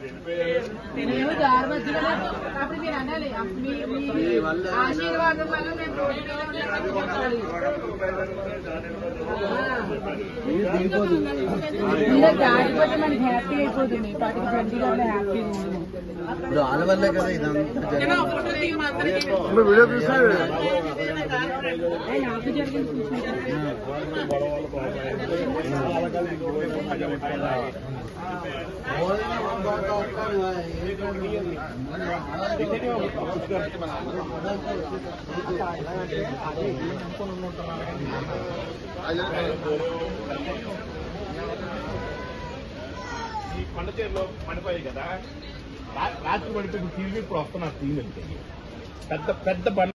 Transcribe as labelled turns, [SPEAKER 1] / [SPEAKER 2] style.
[SPEAKER 1] మేము దారి మధ్యలోనే అప్పుడు మీరు అనాలి మీ మీ ఆశీర్వాదం వల్ల మేము రోడ్డు మీద ఉన్నామని చెప్పాలి. మీరే దాటిపోతే మనకి హ్యాపీ అయిపోతుంది పాటికి బండిగా హ్యాపీ
[SPEAKER 2] ఇప్పుడు వాళ్ళ వల్లే కదా ఇదంతా జరిగింది
[SPEAKER 3] వీడియో తీస్తే
[SPEAKER 1] నాకు జరిగింది చూసుకుంటాను
[SPEAKER 3] ఈ కొండ చీరలో పడిపోయాయి కదా రా- రాత్రి పడిపోయి తిరిగి ఇప్పుడు వస్తున్నారు తీయలేదు పెద్ద పెద్ద బండ